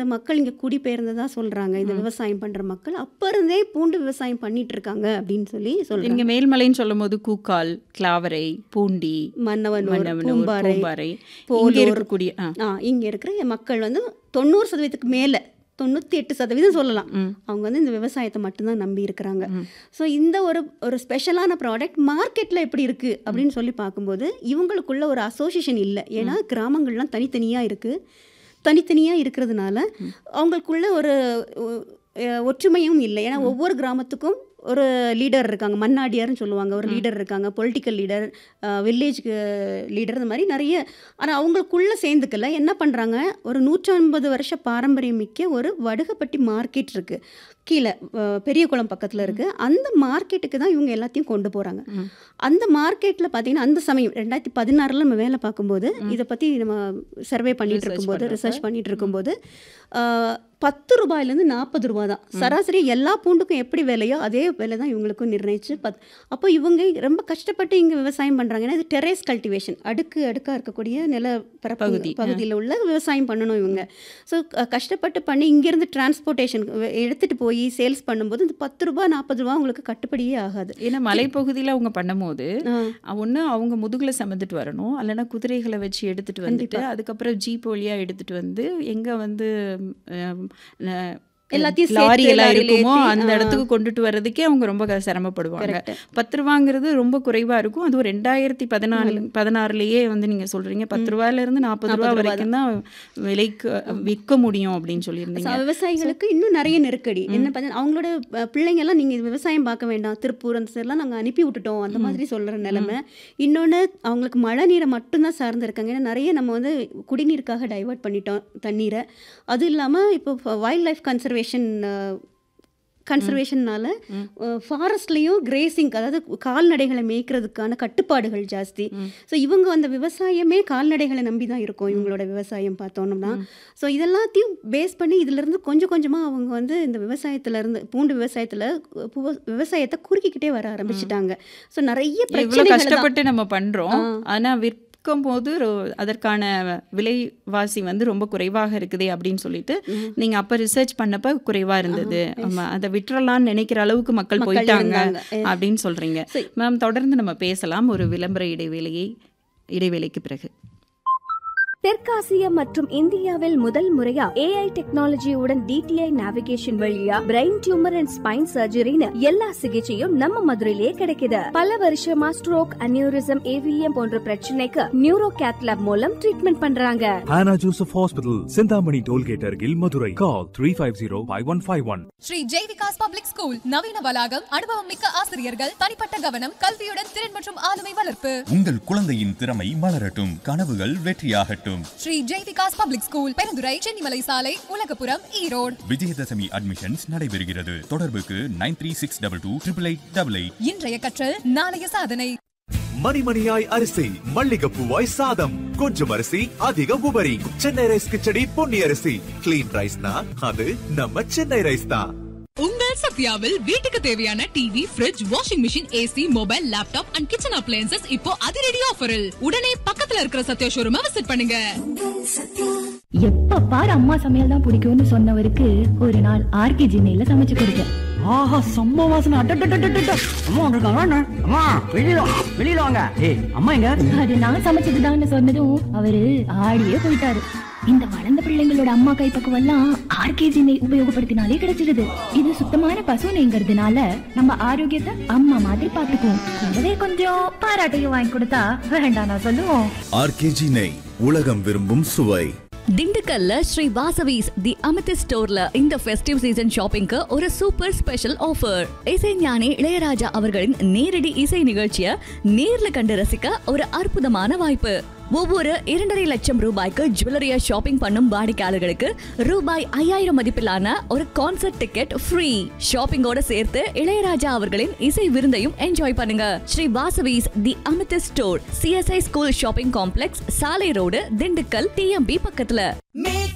அந்த மக்கள் இங்கே குடிபெயர்ந்ததா சொல்கிறாங்க இந்த விவசாயம் பண்ணுற மக்கள் அப்போ இருந்தே பூண்டு விவசாயம் பண்ணிட்டு இருக்காங்க அப்படின்னு சொல்லி சொல்கிறாங்க நீங்க மேல்மலைன்னு சொல்லும் போது கூக்கால் கிளாவரை பூண்டி மன்னவனூர் மன்னவனூர், பூம்பாறை பூம்பாறை இங்க போலூர். இருக்கக்கூடிய ஆ, ஆ இங்கே இருக்கிற மக்கள் வந்து தொண்ணூறு சதவீதத்துக்கு மேலே தொண்ணூற்றி எட்டு சதவீதம் சொல்லலாம் ம். அவங்க வந்து இந்த விவசாயத்தை மட்டும்தான் நம்பி இருக்கிறாங்க ம். ஸோ இந்த ஒரு ஒரு ஸ்பெஷலான ப்ராடக்ட் மார்க்கெட்டில் எப்படி இருக்குது அப்படின்னு சொல்லி பார்க்கும்போது இவங்களுக்குள்ள ஒரு அசோசியேஷன் இல்லை ஏன்னா கிராமங்கள்லாம் தனித்தனியாக இருக்குது தனித்தனியாக இருக்கிறதுனால அவங்களுக்குள்ள ஒரு ஒ- அஹ் ஒற்றுமையும் இல்லை ஏன்னா ஒவ்வொரு கிராமத்துக்கும் ஒரு லீடர் இருக்காங்க மன்னாடியார்னு சொல்லுவாங்க ஒரு லீடர் இருக்காங்க பொலிட்டிக்கல் லீடர் வில்லேஜ் லீடர் இந்த மாதிரி நிறைய ஆனால் அவங்களுக்குள்ளே சேர்ந்துக்கல என்ன பண்ணுறாங்க ஒரு நூற்றம்பது வருஷ பாரம்பரியம் மிக்க ஒரு வடுகப்பட்டி மார்க்கெட் இருக்குது கீழே அஹ், பெரியகுளம் பக்கத்தில் இருக்குது அந்த மார்க்கெட்டுக்கு தான் இவங்க எல்லாத்தையும் கொண்டு போகிறாங்க ம். அந்த மார்க்கெட்டில் பார்த்தீங்கன்னா அந்த சமயம் ரெண்டாயிரத்தி பதினாறில் நம்ம வேலை பார்க்கும்போது இதை பற்றி நம்ம சர்வே பண்ணிட்டு Research இருக்கும்போது பண்றப்ப. ரிசர்ச் பண்ணிட்டு இருக்கும்போது ஆஹ், பத்து ரூபாயிலேருந்து நாற்பது ரூபா தான் சராசரி எல்லா பூண்டுக்கும் எப்படி விலையோ அதே விலை தான் இவங்களுக்கும் நிர்ணயிச்சு பத் அப்போ இவங்க ரொம்ப கஷ்டப்பட்டு இங்கே விவசாயம் பண்ணுறாங்க ஏன்னா இது டெரேஸ் கல்டிவேஷன் அடுக்கு அடுக்காக இருக்கக்கூடிய நிலப்பரப்பு பகுதி, ஆ. பகுதியில் உள்ள விவசாயம் பண்ணணும் இவங்க ஸோ கஷ்டப்பட்டு பண்ணி இங்கேருந்து டிரான்ஸ்போர்ட்டேஷன் எடுத்துகிட்டு போய் சேல்ஸ் பண்ணும்போது இந்த பத்து ரூபா நாற்பது ரூபா உங்களுக்கு கட்டுப்படியே ஆகாது ஏன்னா மலைப்பகுதியில் அவங்க பண்ணும்போது ஆ. ஒன்று அவங்க முதுகில் சுமந்துட்டு வரணும் இல்லைன்னா குதிரைகளை வச்சு எடுத்துட்டு வந்துட்டு அதுக்கப்புறம் ஜீப் வழியா எடுத்துட்டு வந்து எங்க வந்து ம், அஹ், எல்லாத்தையும் லாரி சேர்த்து எல்லாம் லாரியில இருக்குமோ ஏத்தி, அந்த ஆ. இடத்துக்கு கொண்டுட்டு வர்றதுக்கே அவங்க ரொம்ப க- சிரமப்படுவாங்க Correct. பத்து ரூபாங்கிறது ரொம்ப குறைவா இருக்கும் அதுவும் ரெண்டாயிரத்தி பதினாலு பதினாறுலயே வந்து நீங்க சொல்றீங்க பத்து ரூபாயில இருந்து நாற்பது ரூபா 40 ரூபா வரைக்கும் தான் விலைக்கு விற்க முடியும் அப்படின்னு So, சொல்லியிருந்தீங்க விவசாயிகளுக்கு இன்னும் நிறைய நெருக்கடி என்ன பார்த்தா அவங்களோட அஹ், பிள்ளைங்க எல்லாம் நீங்க விவசாயம் பார்க்க வேண்டாம் திருப்பூர் அந்த சைட்லாம் நாங்க அனுப்பி விட்டுட்டோம் அந்த மாதிரி சொல்ற நிலைமை இன்னொன்னு அவங்களுக்கு மழை நீரை மட்டும்தான் சார்ந்து இருக்காங்க ஏன்னா நிறைய நம்ம வந்து குடிநீருக்காக டைவர்ட் பண்ணிட்டோம் தண்ணீரை அது இல்லாம இப்போ வைல்ட் லைஃப் கன்சர்வேஷன் கன்சர்வேஷன்னால ஃபாரஸ்ட்லேயும் கிரேசிங் அதாவது கால்நடைகளை மேய்க்கிறதுக்கான கட்டுப்பாடுகள் ஜாஸ்தி ஸோ இவங்க அந்த விவசாயமே கால்நடைகளை நம்பி தான் இருக்கும் இவங்களோட விவசாயம் பார்த்தோம்னா ஸோ இதெல்லாத்தையும் பேஸ் பண்ணி இதிலிருந்து கொஞ்சம் கொஞ்சமாக அவங்க வந்து இந்த விவசாயத்துல இருந்து பூண்டு விவசாயத்தில் விவசாயத்தை குறுக்கிக்கிட்டே வர ஆரம்பிச்சிட்டாங்க ஸோ நிறைய இவ்வளவு பிரச்சனைகள் தான். கஷ்டப்பட்டு நம்ம பண்றோம் ஆனா விற்கும் போது ரொ- அதற்கான விலைவாசி வந்து ரொம்ப குறைவாக இருக்குதே அப்படின்னு சொல்லிட்டு நீங்க அப்ப ரிசர்ச் பண்ணப்ப குறைவா இருந்தது ஆமா அதை விட்டுறலாம்னு நினைக்கிற அளவுக்கு மக்கள் மக்கள் போயிட்டாங்க இருந்தாங்க. அப்படின்னு சொல்றீங்க சரி. மேம் தொடர்ந்து நம்ம பேசலாம் ஒரு விளம்பர இடைவேளையை இடைவேளைக்கு பிறகு தெற்காசியா மற்றும் இந்தியாவில் முதல் முறையா ஏஐ டெக்னாலஜியுடன் டிடிஐ நேவிகேஷன் வழியா பிரெயின் டியூமர் அண்ட் ஸ்பைன் சர்ஜரின்னு எல்லா சிகிச்சையும் நம்ம மதுரையிலேயே கிடைக்குது பல வருஷமா ஸ்ட்ரோக் அனியூரிசம் ஏவிஎம் போன்ற பிரச்சனைக்கு நியூரோ கேத்லாப் மூலம் ட்ரீட்மெண்ட் பண்றாங்க Hannah Joseph Hospital, Sindhamani Tollgate Argil, Madurai. Call 350-5151. Shri Jaivikas public school நவீன வளாகம் அனுபவம் மிக்க ஆசிரியர்கள் தனிப்பட்ட கவனம் கல்வியுடன் திறன் மற்றும் ஆளுமை வளர்ப்பு உங்கள் குழந்தையின் திறமை மலரட்டும் கனவுகள் வெற்றியாகட்டும் ஸ்ரீ ஜெய்விகாஸ் பப்ளிக் ஸ்கூல் பெருந்துறை சென்னிமலை சாலை உலகபுரம் ஈரோடு விஜயதசமி அட்மிஷன்ஸ் நடைபெறுகிறது தொடர்புக்கு nine three six double two triple eight double eight இன்றைய கற்றல் நாளைய சாதனை மணிமணியாய் அரிசி மல்லிகப்பூவாய் சாதம் கொஞ்சம் அரிசி அதிக உபரி சென்னை ரைஸ் கிச்சடி பொன்னி அரிசி கிளீன் ரைஸ்னா அது நம்ம சென்னை ரைஸ் தான் உங்கள் சத்யாவில் வீட்டுக்கு தேவையான TV fridge washing machine AC mobile laptop and kitchen appliances இப்போ அதிரடி ஆஃபரில் உடனே பக்கத்துல இருக்கிற சத்யா ஷோரூமை விசிட் பண்ணுங்க எப்ப பாரு அம்மா சமையல் தான் பிடிக்கும்னு சொன்னவருக்கு ஒரு நாள் ஆர்கே ஜின்னையில சமைச்சு கொடுத்தேன் ஆஹா செம்ம வாசனை அட்டட்டட்டட்டட்ட அம்மா வந்திருக்காங்க அண்ணா. அம்மா வெளியில வா, வெளியில வாங்க ஏய் அம்மா எங்க அது நான் சமைச்சதுதான்னு சொன்னதும் அவரு ஆடியே போயிட்டாரு இந்த வளர்ந்த பிள்ளைங்களோட அம்மா கைப்பக்குவம் எல்லாம் ஆர்கேஜி நெய் உபயோகப்படுத்தினாலே கிடைச்சிடுது இது சுத்தமான பசு நெய்ங்கிறதுனால நம்ம ஆரோக்கியத்தை அம்மா மாதிரி பாத்துக்குவோம் கூடவே கொஞ்சம் பாராட்டையும் வாங்கி கொடுத்தா வேண்டாம் நான் சொல்லுவோம் ஆர்கேஜி நெய் உலகம் விரும்பும் சுவை திண்டுக்கல்ல ஸ்ரீ வாசவிஸ் தி அமிர்த ஸ்டோர்ல இந்த ஃபெஸ்டிவ் சீசன் ஷாப்பிங்க்கு ஒரு சூப்பர் ஸ்பெஷல் ஆஃபர் இசை ஞானி இளையராஜா அவர்களின் நேரடி இசை நிகழ்ச்சியை நேர்ல கண்டு ரசிக்க ஒரு அற்புதமான வாய்ப்பு ஒவ்வொரு இரண்டரை லட்சம் ரூபாய்க்கு ஜுவல்லரியா ஷாப்பிங் பண்ணும் வாடிக்கையாளர்களுக்கு ரூபாய் ஐயாயிரம் மதிப்பிலான ஒரு கான்சர்ட் டிக்கெட் ஃப்ரீ ஷாப்பிங்கோட சேர்த்து இளையராஜா அவர்களின் இசை விருந்தையும் என்ஜாய் பண்ணுங்க Sri Vasavi's the Amirtha store CSI school shopping complex சாலை ரோடு திண்டுக்கல் டிஎம்பி பக்கத்துல